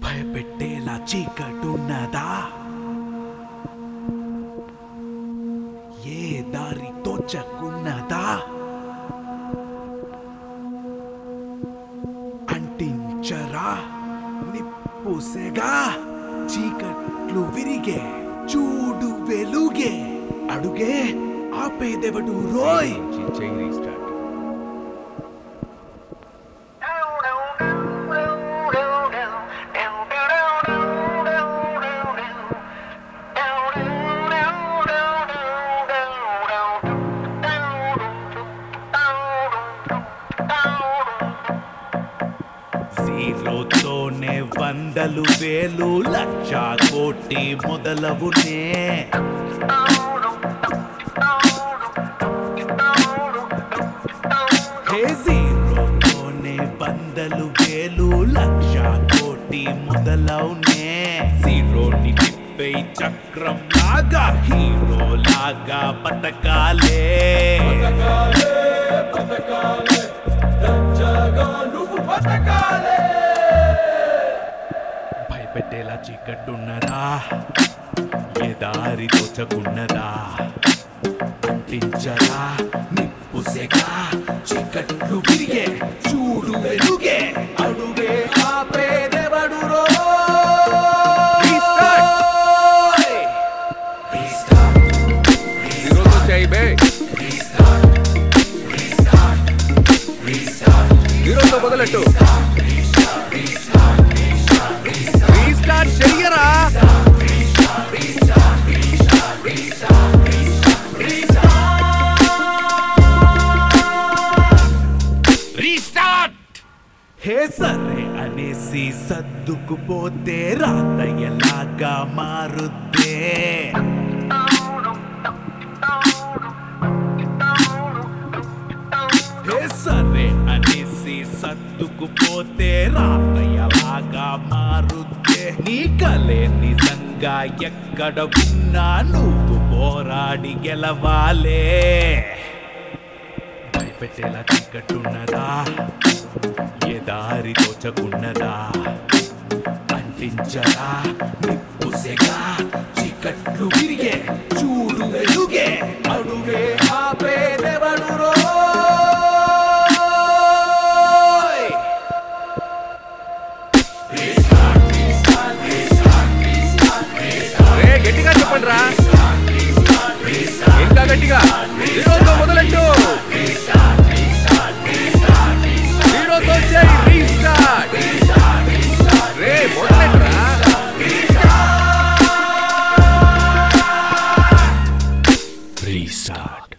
భయపెట్టేలా చీకటున్నదా ఏ దారి తోచకున్నదా అంటించరా నిప్పుసెగా చీకట్లు విరిగే చూడు వెలుగే అడుగే ఆపేదెవడు రోయ్ చెయ్యి రీస్టార్ట్ జీరోతోనే వందలు వేలు లక్ష కోటి మొదలవునే హే జీరోతోనే వందలు వేలు లక్ష కోటి మొదలవునే జీరోని తిప్పే చక్రం లాగా హీరో లాగా బతకాలే భయపెట్టేలా చీకట్టున్నదా ఏ దారి తోచకున్నదా అంటించరా నిప్పుసెగా చీకట్లు విరిగే చూడు వెలుగే అడుగే ఆపేదెవడు ఈరోజు చెయ్యి బే ఈరోజు మొదలెట్టు రీస్టార్ట్ చెయ్యరా రీస్టార్ట్ హే సరే అనేసి సర్దుకుపోతే రాత ఎలాగా మారుద్దే హే సరే అనేసి సర్దుకుపోతే రాత ఎలాగా మారుద్దే నీ కలే నిజంగా ఎక్కడ ఉన్నా నువ్వు పోరాడి గెలవాలే భయపెట్టేలా చీకట్టున్నదా ఏ దారి తోచకున్నదా అంటించరా నిప్పుసెగా చీకట్లు విరిగే చూడు వెలుగే అడుగే ఆపేదెవడు రోయ్ రే గట్టిగా చెప్పండి రా ఇంకా గట్టిగా ఈరోజు మొదలెట్టు ఈరోజు చెయ్యి రీస్టార్ట్ రే మొదలెట్టురా రీస్టార్ట్